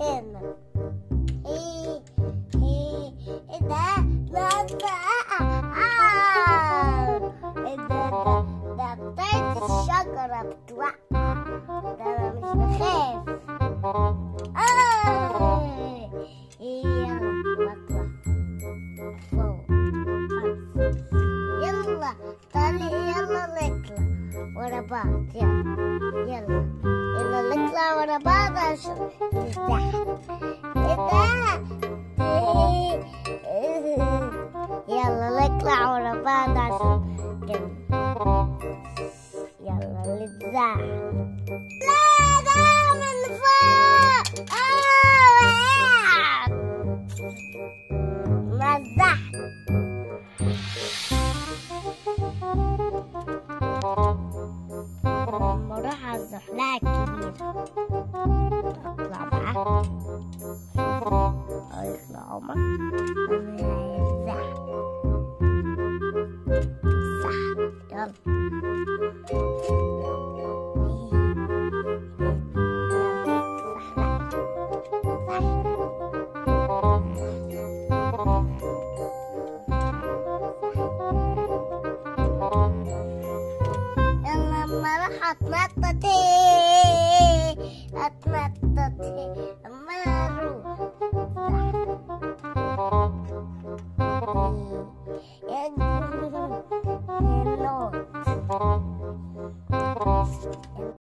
هنا هي هي إيه ده ده ده آه. إيه ده ده ده بتاعت الشجرة بتوقع ده أنا مش بخاف آه. يلا نطلع فوق يلا تعالي يلا نطلع ورا بعض يلا يلا يلا نطلع ورا بعض عشان نرتاح ايه ده إيه. يلا نطلع ورا بعض عشان كده يلا نتزاح لا ده من فوق آه وقعت مزحت لما اروح على الزحلقة الكبيرة اطلع بقى هيطلع عمر هيزحف زحف يلا لما راح اتنطط